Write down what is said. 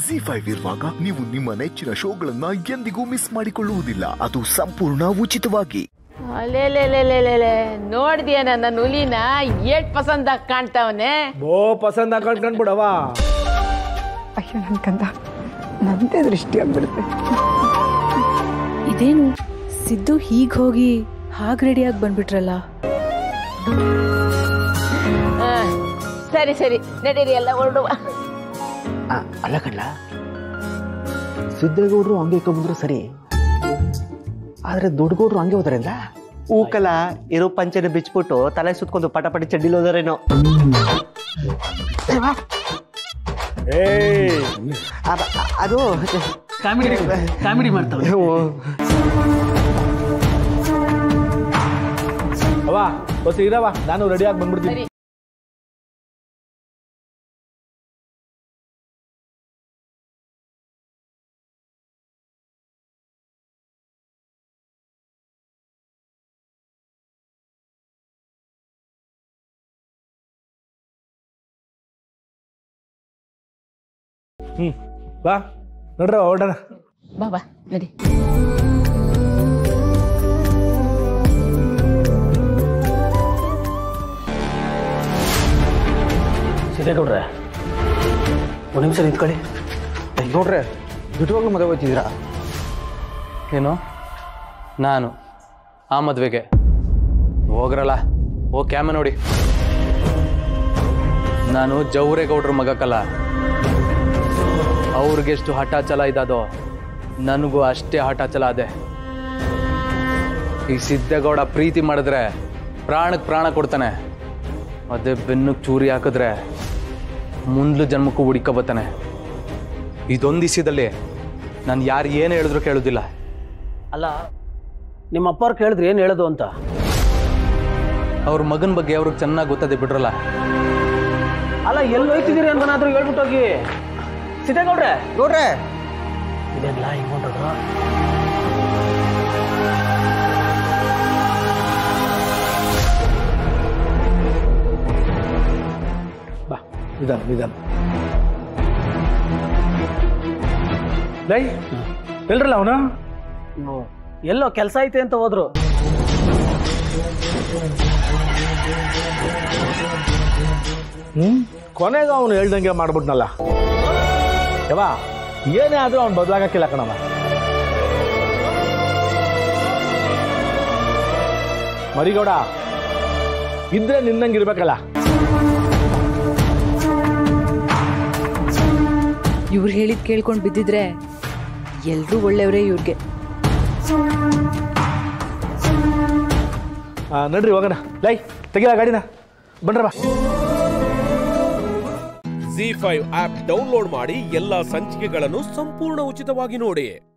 G five ಇರುವಾಗ ನೀವು ನಿಮ್ಮ ನೆಚ್ಚಿನ ಶೋಗಳನ್ನ ಎಂದಿಗೂ ಮಿಸ್ ಮಾಡಿಕೊಳ್ಳುವುದಿಲ್ಲ ಅದು ಸಂಪೂರ್ಣ ಉಚಿತವಾಗಿ ಅಲೇಲೇಲೇಲೇಲೇ ನೋಡ್ದಿಯ ನನ್ನ ನುಲಿನ ಏಟ್ ಪಸಂದಾಗ ಕಾಣ್ತಾವನೆ ಬೋ ಪಸಂದ್ ಹಾಕೊಂಡು ಕಂಡ್ಬಿಡವ ಅಯ್ಯೋ ನನ್ನ ಕಂದ ನಂದೇ ದೃಷ್ಟಿ ಆಗ್ಬಿಡುತ್ತೆ ಇದೇನು ಸಿದ್ದು ಹೀಗ್ ಹೋಗಿ ಹಾಗ್ ರೆಡಿಯಾಗಿ ಬಂದ್ಬಿಟ್ರಲ್ಲ ಆ, ಸರಿ ಸರಿ ನಡೀರಿ ಎಲ್ಲ ಹೊರಡುವ ಅಲ್ಲ ಕಣ್ಣ ಸಿದ್ದೇಗೌಡರು ಹಂಗೆ ಬಂದ್ರು ಸರಿ ಆದ್ರೆ ದೊಡ್ಡಗೌಡ್ರು ಹಂಗೆ ಹೋದ್ರಲ್ಲ ಹೂಕಲ ಇರೋ ಪಂಚನೆ ಬಿಚ್ಬಿಟ್ಟು ತಲೆ ಸುತ್ಕೊಂಡು ಪಟಪಟಿ ಚಡ್ಡಿಲ್ ಹೋದರೇನೋ ಏಯ್ ಅದ- ಅದು ಕಾಮಿಡಿ ಕಾಮಿಡಿ ಮಾಡ್ತಾವೆ ಅವ ಬಸ್ ಇರವ ನಾನು ರೆಡಿಯಾಗಿ ಬಂದ್ಬಿಡ್ತೀನಿ ಸರಿ. ಹ್ಮ್ ಬಾ ನೋಡ್ರ ಹೊರಡೋಣ ಬಾಬಾ ನಡಿ ಸಿದ್ದೇಗೌಡ್ರೆ ಒಂದು ನಿಮಿಷ ನಿಂತ್ಕೊಳ್ಳಿ ನೋಡ್ರೆ ಬಿಟ್ವಾಗ್ಲೂ ಮದುವೆ ಹೋಗ್ತಿದ್ದೀರಾ ಏನು ನಾನು ಆ ಮದುವೆಗೆ ಹೋಗ್ರಲ್ಲ ಓ ಕ್ಯಾಮ ನೋಡಿ ನಾನು ಜವರೇಗೌಡ್ರ ಮಗಕ್ಕಲ್ಲ ಅವ್ರಿಗೆಷ್ಟು ಹಠ ಛಲ ಇದ್ದದೋ ನನಗೂ ಅಷ್ಟೇ ಹಠ ಛಲ ಅದೆ ಈ ಸಿದ್ದೇಗೌಡ ಪ್ರೀತಿ ಮಾಡಿದ್ರೆ ಪ್ರಾಣಕ್ಕೆ ಪ್ರಾಣ ಕೊಡ್ತಾನೆ ಅದೇ ಬೆನ್ನಿಗೆ ಚೂರಿ ಹಾಕಿದ್ರೆ ಮುಂದ್ಲು ಜನ್ಮಕ್ಕೂ ಹುಡುಕ ಬರ್ತಾನೆ ಇದೊಂದು ದಿಸದಲ್ಲಿ ನಾನು ಯಾರು ಏನು ಹೇಳಿದ್ರು ಕೇಳೋದಿಲ್ಲ ಅಲ್ಲ ನಿಮ್ಮ ಅಪ್ಪ ಅವ್ರು ಕೇಳಿದ್ರೆ ಏನು ಹೇಳೋದು ಅಂತ ಅವ್ರ ಮಗನ ಬಗ್ಗೆ ಅವ್ರಿಗೆ ಚೆನ್ನಾಗಿ ಗೊತ್ತದೆ ಬಿಡ್ರಲ್ಲ ಅಲ್ಲ ಎಲ್ಲಿ ಹೋಯ್ತಿದ್ದೀರಿ ಅಂತನಾದ್ರೂ ಹೇಳ್ಬಿಟ್ಟು ಹೋಗಿ ಸಿದ್ದೇಗೌಡ್ರೆ ನೋಡ್ರೆ ಇದೆಲ್ಲ ಹಿಂಗ್ ಹೊಂಟೋದ್ರು ಬಾ ನಿಧಾನ ನಿಧಾನ ಲೈ ಎಲ್ರಲ್ಲ ಅವನು ಎಲ್ಲೋ ಕೆಲಸ ಐತೆ ಅಂತ ಹೋದ್ರು ಹ್ಮ್ ಕೊನೆಗೆ ಅವನು ಹೇಳ್ದಂಗೆ ಮಾಡ್ಬಿಟ್ನಲ್ಲ ಯವ ಏನೇ ಆದ್ರೂ ಅವ್ನು ಬದಲಾಗಕ್ಕಿಲ್ಲ ಕಣವ ಮರಿಗೌಡ ಇದ್ರೆ ನಿನ್ನಂಗೆ ಇರ್ಬೇಕಲ್ಲ ಇವ್ರು ಹೇಳಿದ್ ಕೇಳ್ಕೊಂಡ್ ಬಿದ್ದಿದ್ರೆ ಎಲ್ರೂ ಒಳ್ಳೆಯವರೇ ಇವ್ರಿಗೆ ಆ, ನಡ್ರಿ ಹೋಗೋಣ ಲೈ ತೆಗಿಲ ಗಾಡಿನ ಬನ್ರ ಬಾ ಜಿ ಫೈವ್ ಆಪ್ ಡೌನ್ಲೋಡ್ ಮಾಡಿ ಎಲ್ಲಾ ಸಂಚಿಕೆಗಳನ್ನು ಸಂಪೂರ್ಣ ಉಚಿತವಾಗಿ ನೋಡಿ